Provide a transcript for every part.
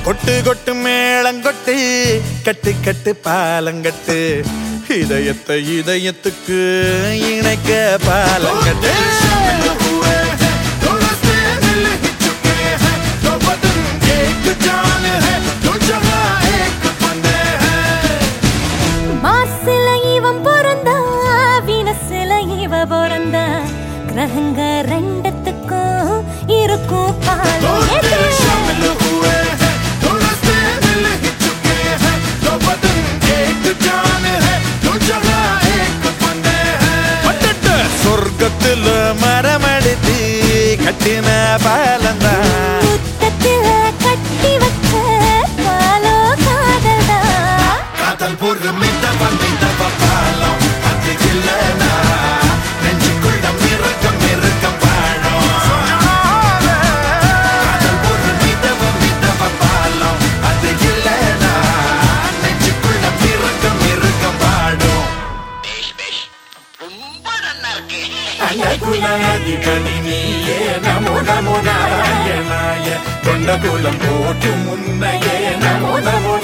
கொட்டு கொட்டு மேளங்கொட்டு கட்டு கட்டு பாலங்கட்டு இதயத்தை இதயத்துக்கு இணைக்க பாலங்கட்டு மாசில இவன் பிறந்தா வீனசில இவ பிறந்தா கிரகங்க ரெண்டத்துக்கும் இருக்கும் பாலம் எது? பட்டட்டு சொர்க்கத்துல மரமடித்து கட்டின பாலந்தான் முத்தத்தில கட்டி வச்ச பாலோ காதல்தா காதல் பொறுமை தவம் தவ பாலம் அது இல்லனா நெஞ்சுக்குள்ள மிருகம் மிருகம் வாழும் காதல் பொறுமை தவம் தவ பாலம் அது இல்லனா நெஞ்சுக்குள்ள மிருகம் மிருகம் வாழும் அழகுலாதிபதி நீயே நமோ நமோ நாராயணாய கொண்ட குலம் போற்றும் முன்னையே நமோ நமோ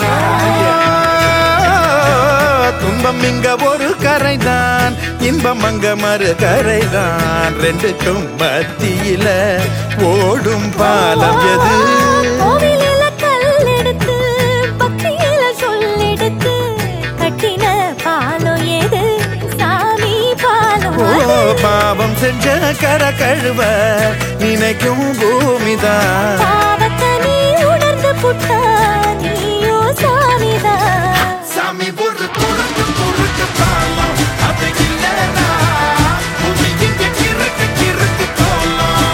துன்பம் இங்க ஒரு கரைதான் இன்பம் அங்க மறு கரைதான் ரெண்டுக்கும் மத்தியில ஓடும் பாலம் எது கோவிலில கல்லெடுத்து பக்தியில சொல்லெடுத்து கட்டின பாலம் எது சாமி பாலம் ஓ அது. பாவம் செஞ்ச கர கழுவ நினைக்கும் பூமிதான் பாவத்தை நீ உணர்ந்து புட்டா நீயோ சாமிதான் சாமி ஒரு குறுக்கு குறுக்கு பாலம் அது இல்லனா பூமி இங்க கிறுக்கு கிறுக்கு கோலம்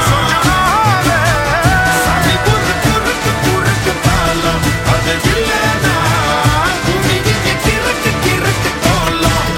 சாமி ஒரு குறுக்கு குறுக்கு பாலம் அது இல்லனா பூமி இங்க கிறுக்கு கிறுக்கு கோலம்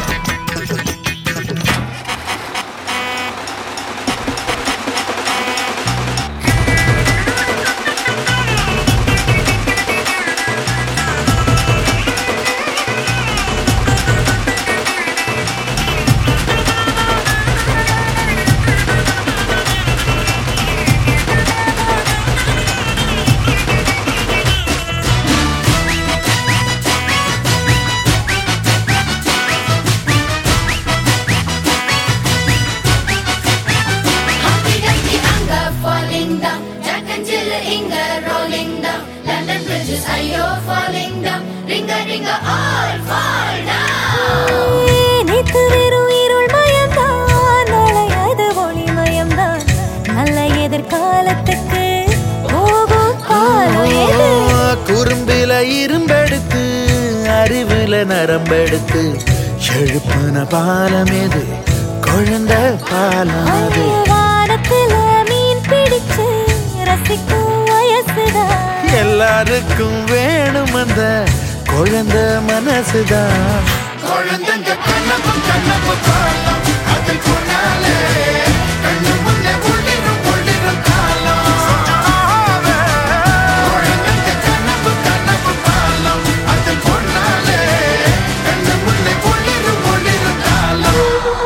Humpty Dumpty anger falling down. Jack and Jill Inga rolling down. London bridges are you falling down. Ringa ringa all fall down. நேத்து வெறும் இருள் மயம்தான் நாளை அது ஒளி மயம்தான் நல்ல எதிர்காலத்துக்கு போகும் பாலம் எது குறும்பில இரும்பெடுத்து அறிவுல நரம்பெடுத்து எழுப்புன பாலம் எது குழந்தை பாலம் அது வானத்துல மீன் பிடிச்சு ரசிக்கும் வயசுதான் எல்லாருக்கும் வேணும் அந்த குழந்தை மனசுதான் குழந்தைங்க கண்ணப்பு கண்ணப்பு பாலம் அது கொண்டாலே கண்ணு முன்னே ஒளிரும் ஒளிரும் காலம் குழந்தைங்க கண்ணப்பு கண்ணப்பு பாலம் அது கொண்டாலே கண்ணு முன்னே ஒளிரும் ஒளிரும் காலம்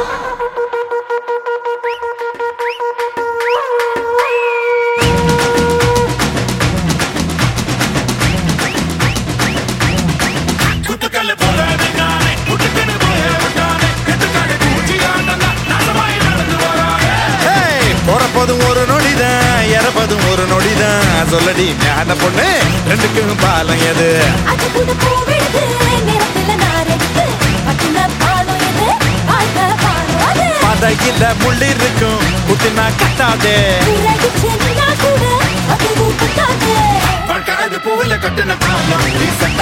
குத்துக்கல்லு போடாதே நானே குட்டுக்கண்ணு போய விட்டானே கெட்டுக்காடு பூச்சி ஆண்டனா நாசமாய் நடந்து வரானே பிறப்பதும் ஒரு நொடிதான் இறப்பதும் ஒரு நொடிதான் சொல்லடி ஞான பொண்ணு ரெண்டுக்கும் பாலம் எது அது கூட போவிடுது நிறத்துல நாரெடுத்து பட்டின பாலம் எது வாழ்க்கை பாலம் அது பதகில முள்ளி இருக்கும் குத்தினா கட்டாதே விலகி சென்னா கூட அது ஊட்டத்தாது பூவில் கட்டின பாலம்